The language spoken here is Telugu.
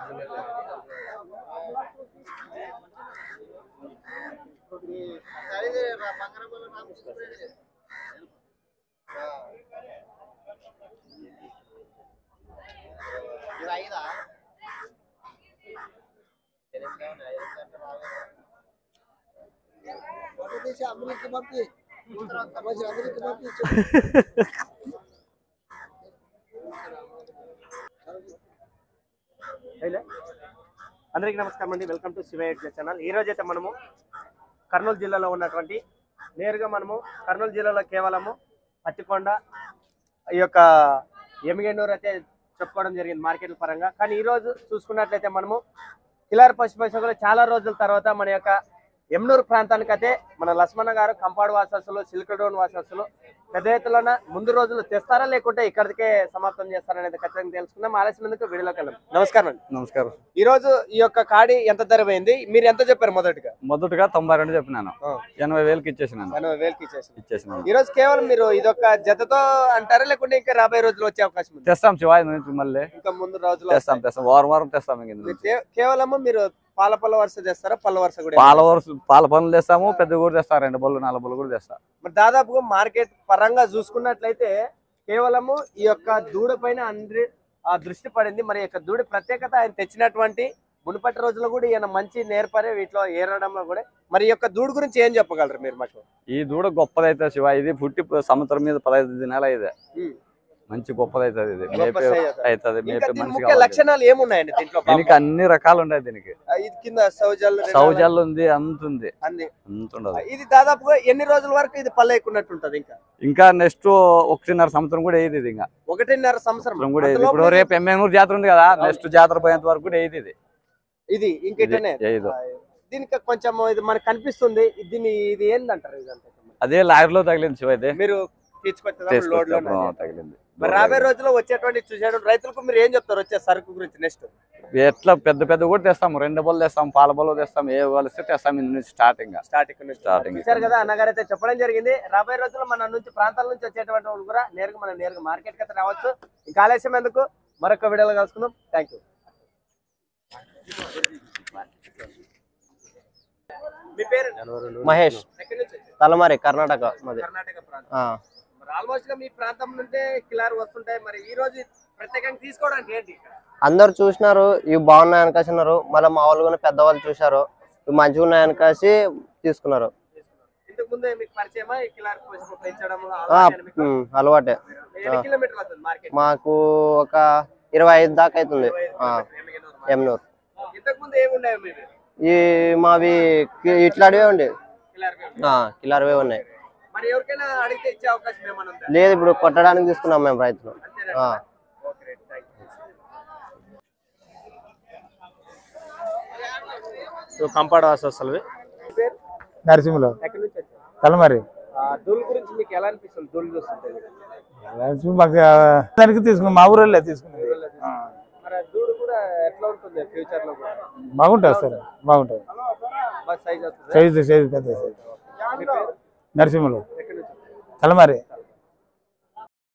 హలో అందరికీ నమస్కారం అండి వెల్కమ్ టు శివ ఎడ్జెట్ ఛానల్ ఈ రోజు అయితే మనము కర్నూలు జిల్లాలో ఉన్నటువంటి నేరుగా మనము కర్నూలు జిల్లాలో కేవలము పత్తికొండ ఈ యొక్క ఎమిగెన్నూరు అయితే చెప్పుకోవడం జరిగింది మార్కెట్ల పరంగా కానీ ఈ రోజు చూసుకున్నట్లయితే మనము కిలార్ పశుపశువులు చాలా రోజుల తర్వాత మన యొక్క ఎమ్నూరు ప్రాంతానికి అయితే మన లక్ష్మణ గారు కంపాడు వాసస్సులు సిల్క్ డోన్ వాసస్సులు పెద్ద ఎత్తులోన ముందు రోజులు తెస్తారా లేకుంటే ఇక్కడికే సమాప్తం చేస్తారా అనేది ఖచ్చితంగా తెలుసుకుందాం ఆలస్యం ఎందుకు వీడియోలోకి వెళ్దాం నమస్కారం అండి నమస్కారం ఈ రోజు ఈ యొక్క కాడి ఎంత ధర పోయింది మీరు ఎంత చెప్పారు మొదటిగా మొదటగా తొంభై రెండు చెప్పినాను ఆ. ఎనభై వేలకి ఇచ్చేసినాను ఎనభై వేలకి ఇచ్చేసి ఇచ్చేసినాను ఈ రోజు కేవలం మీరు ఇదొక జతతో అంటారా లేకుంటే ఇంకా రాబోయే రోజులు వచ్చే అవకాశం ఉంది తెస్తాం శివాయి నుంచి మళ్ళీ ఇంకా ముందు రోజులు తెస్తాం తెస్తాం వారం వారం తెస్తాం ఇంక ఇందులో. కేవలం మీరు పాల పళ్ళ వరుస తెస్తారా పళ్ళ వరుస కూడా పాల వరుస పాల పనులు తెస్తాము పెద్ద కూడా తెస్తాం రెండు బళ్ళు నాలుగు బళ్ళు కూడా తెస్తాం మరి దాదాపుగా మార్కెట్ పరంగా చూసుకున్నట్లయితే కేవలము ఈ యొక్క దూడ పైన అందరి ఆ దృష్టి పడింది మరి ఈ యొక్క దూడ ప్రత్యేకత ఆయన తెచ్చినటువంటి మునుపటి రోజుల్లో కూడా ఈయన మంచి నేర్పరే వీటిలో ఏరడంలో కూడా మరి ఈ యొక్క దూడ గురించి ఏం చెప్పగలరు మీరు మాకు ఈ దూడ గొప్పదైతే శివ ఇది పుట్టి సంవత్సరం మీద పదహైదు దినాలు ఇది ఉమ్. మంచి గొప్పదైతుంది ఇది గొప్ప మేపే size అవుతుంది. అవుతుంది ఇంకా మేపే దీని మనిషి ముఖ్య కావాలి లక్షణాలు ఏమున్నాయండి దీంట్లో దీనికి అన్ని రకాలు ఉన్నాయి దీనికి ఆ, ఇది కింద సౌజల్ సౌజల్ ఉంది అంత ఉంది అంది అంత ఉండదు ఇది దాదాపుగా ఎన్ని రోజుల వరకు ఇది పల్లె ఎక్కున్నట్టు ఉంటది ఇంకా ఇంకా నెక్స్ట్ ఒకటిన్నర సంవత్సరం కూడా ఏది ఇది ఇంకా ఒకటిన్నర సంవత్సరం సంవత్సరం కూడా ఏది అంతలోపు ఇప్పుడు రేపు ఎమ్మెనూరు జాతర ఉంది కదా నెక్స్ట్ జాతర పోయేంత వరకు కూడా ఏది ఇది ఇది ఇంకెటనే ఏదో దీనికి కొంచెం ఇది మనకు కనిపిస్తుంది దీని ఇది ఏందంటారు ఇదంతా అదే లారీలో తగిలింది శివ అయితే మీరు తీసుకొచ్చేటప్పుడు లోడ్ లో తీసుకొచ్చాము, తగిలింది మరి రాబోయే రోజుల్లో వచ్చేటువంటి చూసేటువంటి రైతులకు మీరు ఏం చెప్తారు వచ్చే సరుకు గురించి నెక్స్ట్ ఎట్లా పెద్ద పెద్ద కూడా తెస్తాము రెండు బళ్ళు తెస్తాం పాల బళ్ళు తెస్తాం ఏ కలిస్తే తెస్తాం ఇందు నుంచి స్టార్టింగ్ స్టార్టింగ్ Starting. చూసారు కదా అన్నగారు అయితే చెప్పడం జరిగింది రాబోయే రోజుల్లో మన నుంచి ప్రాంతాల నుంచి వచ్చేటువంటి వాళ్ళు కూడా నేరుగా మనం నేరుగా మార్కెట్ కి అయితే రావచ్చు ఇంకా ఆలస్యం ఎందుకు మరొక వీడియోలో కలుసుకుందాం థ్యాంక్ యూ మీ పేరు మహేష్ ఎక్కడి నుంచి వచ్చారు? తలమారి కర్ణాటక మాది కర్ణాటక ప్రాంతం ఆ, మరి ఆల్మోస్ట్ గా మీ ప్రాంతం నుండే కిలార్ వస్తుంటాయి మరి ఈ రోజు ప్రత్యేకంగా తీసుకోవడానికి ఏంటి ఇక్కడ? అందరు చూసినారు ఇవి బాగున్నాయని కాసినారు మళ్ళీ మా వాళ్ళు కూడా పెద్దవాళ్ళు చూశారు ఇవి మంచిగా ఉన్నాయని కాసి తీసుకున్నారు ఇంతకు ముందే మీకు పరిచయమా ఈ కిలార్ కోసం పెంచడం ఆ, అలవాటేనా మీకు? ఉమ్, అలవాటే ఎన్ని కిలోమీటర్లు అవుతుంది మార్కెట్ మాకు ఒక ఇరవై ఐదు దాకా అవుతుంది ఆ, ఎమ్నూరు ఇంతకు ముందు ఏమున్నాయో మీరు ఈ మావి కి- ఇట్లాంటివే ఉండే కిలార్ ఆ, కిలారవే ఉన్నాయి మరి ఎవరికైనా అడిగితే ఇచ్చే అవకాశం ఏమైనా ఉందా లేదు ఇప్పుడు కొట్టడానికి తీసుకున్నాం మేము రైతులు అంతేనా ఆ. ఓకే రైట్ థ్యాంక్ యూ కంపాడ వాసస్తులవి పేరు నరసింహులు ఎక్కడి నుంచి వచ్చారు తలమరి ఆ, దూల్ గురించి మీకు ఎలా అనిపిస్తుంది దూల్ చూస్తుంటే నరసింహ మాకు ఆ, దానికి తీసుకున్నాం మా ఊళ్ళో తీసుకున్నది ఆ, మరి ఆ దూడు కూడా ఎట్లా ఉంటుంది ఫ్యూచర్ లో కూడా బాగుంటుంది సార్ బాగుంటుంది బస్ సైజ్ అవుతుంది సైజు సైజు పెద్ద సైజు మీ పేరు నరసింహులు ఎక్కడి నుంచి వచ్చారు? తలమరి